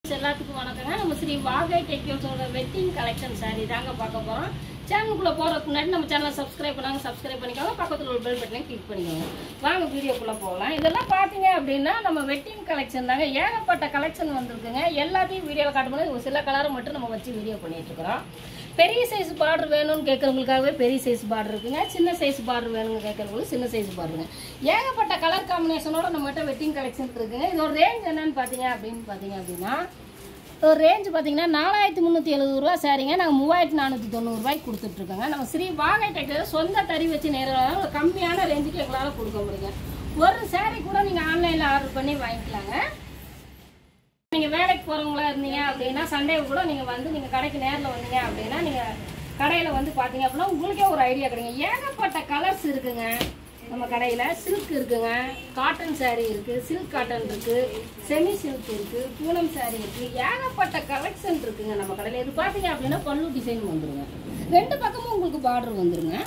எல்லாத்துக்கும் வணக்கங்க நம்ம ஸ்ரீ வாகை டெக்யூஸோட வெட்டிங் கலெக்ஷன் saree தாங்க பார்க்க போகிறோம் சேனலுக்குள்ளே போகிறதுக்கு முன்னாடி நம்ம சேனலை சப்ஸ்கிரைப் பண்ணாங்க சப்ஸ்கிரைப் பண்ணிக்கோங்க பக்கத்தில் ஒரு பெல் பட்டனை கிளிக் பண்ணிக்கோங்க வாங்க வீடியோக்குள்ளே போகலாம் இதெல்லாம் பார்த்தீங்க அப்படின்னா நம்ம வெட்டிங் கலெக்ஷன் தாங்க ஏகப்பட்ட கலெக்ஷன் வந்திருக்குங்க எல்லாத்தையும் வீடியோவில் காட்டும்போது ஒரு சில கலரை மட்டும் நம்ம வச்சு வீடியோ பண்ணிட்டு இருக்கிறோம் பெரிய சைஸ் பார்டர் வேணும்னு கேட்குறவங்களுக்காகவே பெரிய சைஸ் பார்டர் இருக்குங்க சின்ன சைஸ் பார்டர் வேணும்னு கேட்குறவங்களுக்கு சின்ன சைஸ் பார்டருங்க ஏகப்பட்ட கலர் காம்பினேஷனோட நம்மகிட்ட வெட்டிங் கலெக்ஷன் இருக்குங்க இதோட ரேஞ்ச் என்னன்னு பார்த்தீங்க அப்படின்னு பார்த்தீங்க அப்படின்னா ஒரு ரேஞ்ச் பார்த்தீங்கன்னா நாலாயிரத்தி முந்நூற்றி எழுபது ரூபா சாரிங்க நாங்கள் மூவாயிரத்தி நானூற்றி தொண்ணூறுரூவாய்க்கு கொடுத்துட்ருக்கோங்க நம்ம ஸ்ரீ வாகை டெக்டர் சொந்த தறி வச்சு நேரம் ஒரு கம்மியான ரேஞ்சுக்கு எங்களால் கொடுக்க முடியுங்க ஒரு saree கூட நீங்கள் ஆன்லைனில் ஆர்டர் பண்ணி வாங்கிக்கலாங்க நீங்கள் வேலைக்கு போகிறவங்களா இருந்தீங்க அப்படின்னா சண்டே கூட நீங்கள் வந்து நீங்கள் கடைக்கு நேரில் வந்தீங்க அப்படின்னா நீங்கள் கடையில் வந்து பார்த்தீங்க அப்படின்னா உங்களுக்கே ஒரு ஐடியா கிடைக்கும் ஏகப்பட்ட கலர்ஸ் இருக்குங்க நம்ம கடையில் சில்க் இருக்குங்க காட்டன் saree இருக்குது சில்க் காட்டன் இருக்குது செமி சில்க் இருக்குது பூனம் saree இருக்குது ஏகப்பட்ட கலெக்ஷன் இருக்குங்க நம்ம கடையில் இது பார்த்தீங்க அப்படின்னா பல்லு டிசைன் வந்துருங்க ரெண்டு பக்கமும் உங்களுக்கு பார்டர் வந்துருங்க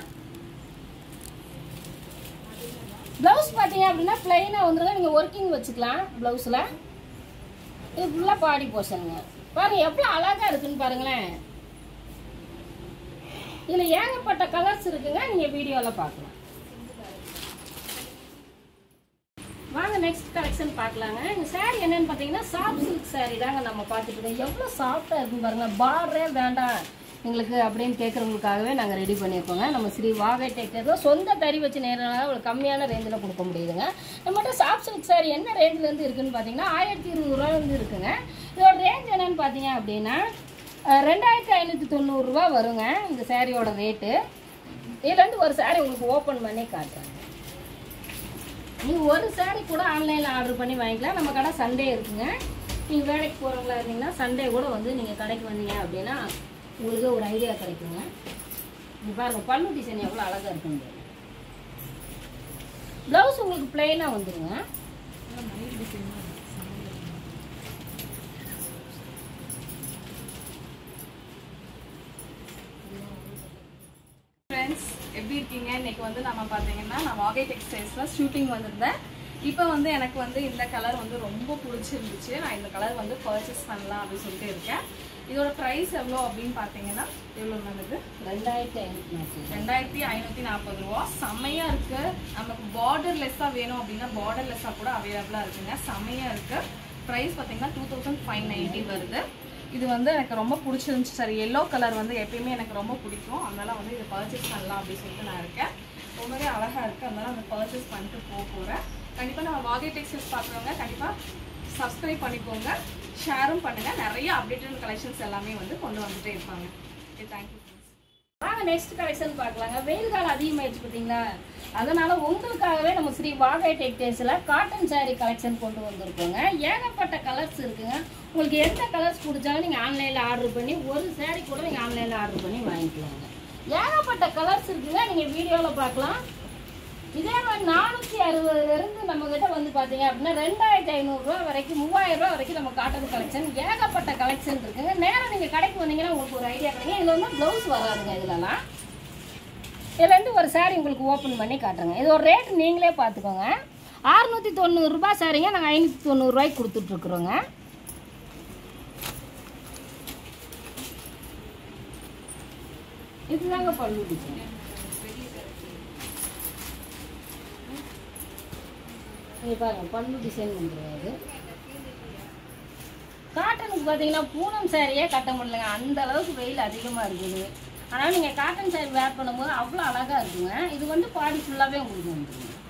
ப்ளவுஸ் பார்த்தீங்க அப்படின்னா பிளைனாக வந்துருங்க நீங்கள் ஒர்க்கிங் வச்சுக்கலாம் ப்ளவுஸில் இது ஃபுல்லாக பாடி போஷனுங்க பாருங்க எவ்வளோ அழகா இருக்குன்னு பாருங்களேன் இதில் ஏகப்பட்ட கலர்ஸ் இருக்குங்க நீங்கள் வீடியோவில் பார்க்கலாம் வாங்க நெக்ஸ்ட் கலெக்ஷன் பார்க்கலாங்க இந்த saree என்னன்னு பார்த்தீங்கன்னா சாஃப்ட் சில்க் saree தாங்க நம்ம பார்த்துட்டு இருக்கோம் எவ்வளோ சாஃப்டாக இருக்குன்னு பாருங்க பார்டரே வேண்டாம் எங்களுக்கு அப்படின்னு கேட்குறவங்களுக்காகவே நாங்கள் ரெடி பண்ணியிருக்கோங்க நம்ம ஸ்ரீ வாகை டெக்டர் சொந்த தறி வச்சு நேரம் ஒரு கம்மியான ரேஞ்சில் கொடுக்க முடியுதுங்க நம்மகிட்ட சாஃப்ட் சில்க் saree என்ன ரேஞ்சிலேருந்து இருக்குன்னு பார்த்தீங்கன்னா ஆயிரத்தி இருபதுரூவாலேருந்து இருக்குங்க இதோட ரேஞ்ச் என்னன்னு பார்த்தீங்க அப்படின்னா அஹ், ரெண்டாயிரத்தி ஐநூற்றி தொண்ணூறுரூவா வருங்க இந்த சாரியோட ரேட்டு இதுலேருந்து ஒரு saree உங்களுக்கு ஓப்பன் பண்ணி காட்டுறேன் நீங்கள் ஒரு saree கூட ஆன்லைனில் ஆர்டர் பண்ணி வாங்கிக்கலாம் நம்ம கடை சண்டே இருக்குங்க நீங்கள் வேலைக்கு போகிறவங்களா இருந்தீங்கன்னா சண்டே கூட வந்து நீங்கள் கடைக்கு வந்தீங்க அப்படின்னா உங்களுக்கு ஒரு ஐடியா கிடைக்குங்க இங்க பாருங்க பல்லு டிசைன் எவ்வளோ அழகாக இருக்குங்க ப்ளவுஸ் உங்களுக்கு பிளெயினாக வந்துருங்க ஃப்ரெண்ட்ஸ் எப்படி இருக்கீங்க இன்னைக்கு வந்து நம்ம பார்த்தீங்கன்னா நான் வாகை டெக்ஸ்டைல்ஸில் ஷூட்டிங் வந்திருந்தேன் இப்போ வந்து எனக்கு வந்து இந்த கலர் வந்து ரொம்ப பிடிச்சிருந்துச்சு நான் இந்த கலர் வந்து பர்ச்சேஸ் பண்ணலாம் அப்படின்னு சொல்லிட்டு இருக்கேன் இதோட ப்ரைஸ் எவ்வளோ அப்படின்னு பார்த்தீங்கன்னா எவ்வளோ நல்லது ரெண்டாயிரத்தி ஐநூற்றி நாற்பது ரெண்டாயிரத்தி ஐநூற்றி நாற்பது ரூபா செம்மையாக இருக்கு நமக்கு பார்டர் லெஸ்ஸாக வேணும் அப்படின்னா பார்டர் லெஸ்ஸாக கூட அவைலபிளாக இருக்குங்க செம்மையாக இருக்கு ப்ரைஸ் பார்த்தீங்கன்னா டூ தௌசண்ட் ஃபைவ் நைன்ட்டி வருது இது வந்து எனக்கு ரொம்ப பிடிச்சிருந்துச்சு சார் எல்லோ கலர் வந்து எப்பயுமே எனக்கு ரொம்ப பிடிக்கும் அதனால வந்து இதை பர்ச்சேஸ் பண்ணலாம் அப்படின்னு சொல்லிட்டு நான் இருக்கேன் ரொம்பவே அழகாக இருக்குது அதனால அந்த பர்ச்சேஸ் பண்ணிட்டு போக போகிறேன் கண்டிப்பாக நம்ம வாகை டெக்ஸ்டைல்ஸ் பார்க்குறவங்க கண்டிப்பாக சப்ஸ்கிரைப் பண்ணிக்கோங்க ஷேரும் பண்ணுங்கள் நிறைய அப்டேட்டட் கலெக்ஷன்ஸ் எல்லாமே வந்து கொண்டு வந்துட்டே இருப்பாங்க ஓகே தேங்க்யூ வாங்க நெக்ஸ்ட் கலெக்ஷன் பார்க்கலாங்க வெயில் காலம் அதிகமாயிடுச்சு பார்த்தீங்களா அதனால உங்களுக்காகவே நம்ம ஸ்ரீ வாகை டெக்டைல்ஸில் காட்டன் saree கலெக்ஷன் கொண்டு வந்திருக்கோங்க ஏகப்பட்ட கலர்ஸ் இருக்குங்க உங்களுக்கு எந்த கலர்ஸ் பிடிச்சாலும் நீங்கள் ஆன்லைனில் ஆர்டர் பண்ணி ஒரு saree கூட நீங்கள் ஆன்லைனில் ஆர்டர் பண்ணி வாங்கிக்கலாங்க ஏகப்பட்ட கலர்ஸ் இருக்குங்க நீங்கள் வீடியோவில் பார்க்கலாம் இதே மாதிரி நானூற்றி அறுபதுலேருந்து நம்ம கிட்ட வந்து பார்த்தீங்க அப்படின்னா ரெண்டாயிரத்தி ஐநூறுரூவா வரைக்கும் மூவாயிரம் ரூபா வரைக்கும் நம்ம காட்டன் கலெக்ஷன் ஏகப்பட்ட கலெக்ஷன் இருக்குங்க நேரம் நீங்கள் கடைக்கு வந்தீங்கன்னா உங்களுக்கு ஒரு ஐடியா கிடைக்கும் இதில் வந்து ப்ளவுஸ் வராதுங்க இதுலலாம் இதுலேருந்து ஒரு saree உங்களுக்கு ஓப்பன் பண்ணி காட்டுறேங்க இது ஒரு ரேட் நீங்களே பார்த்துக்கோங்க அறுநூற்றி தொண்ணூறுரூபா சாரிங்க நாங்கள் ஐநூற்றி தொண்ணூறுரூவாய்க்கு கொடுத்துட்ருக்குறோங்க இதுதாங்க பல்லு டிசைன் இங்க பாருங்க பல்லு டிசைன் வந்துருவாரு காட்டனுக்கு பார்த்தீங்கன்னா பூனம் சாரியே கட்ட முடியலங்க அந்த அளவுக்கு வெயில் அதிகமாக இருக்குது ஆனால் நீங்கள் காட்டன் சாரி வேர் பண்ணும்போது அவ்வளோ அழகாக இருக்குங்க இது வந்து பாடி ஃபுல்லாகவே உங்களுக்கு வந்துருங்க